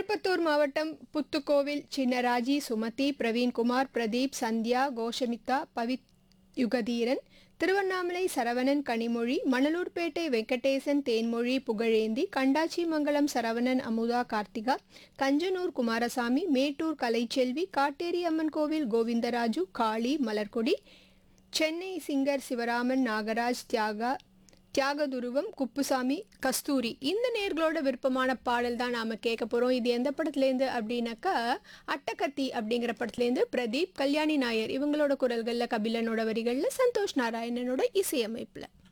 திருப்பத்தூர் மாவட்டம் புத்துக்கோவில் சின்னராஜி சுமதி பிரவீன்குமார் பிரதீப் சந்தியா கோஷமிதா பவித் யுகதீரன் திருவண்ணாமலை சரவணன் கனிமொழி மணலூர்பேட்டை வெங்கடேசன் தேன்மொழி புகழேந்தி கண்டாச்சிமங்கலம் சரவணன் அமுதா கார்த்திகா கஞ்சனூர் குமாரசாமி மேட்டூர் கலைச்செல்வி காட்டேரி அம்மன் கோவில் கோவிந்தராஜு காளி மலர்கொடி சென்னை சிங்கர் சிவராமன் நாகராஜ் தியாகா தியாகதுருவம் குப்புசாமி கஸ்தூரி இந்த நேர்களோட விருப்பமான பாடல் தான் நாம கேட்க போறோம் இது எந்த படத்துலேருந்து அப்படின்னாக்கா அட்டகத்தி அப்படிங்கிற படத்துலேருந்து பிரதீப் கல்யாணி நாயர் இவங்களோட குரல்களில் கபிலனோட வரிகளில் சந்தோஷ் நாராயணனோட இசையமைப்பில்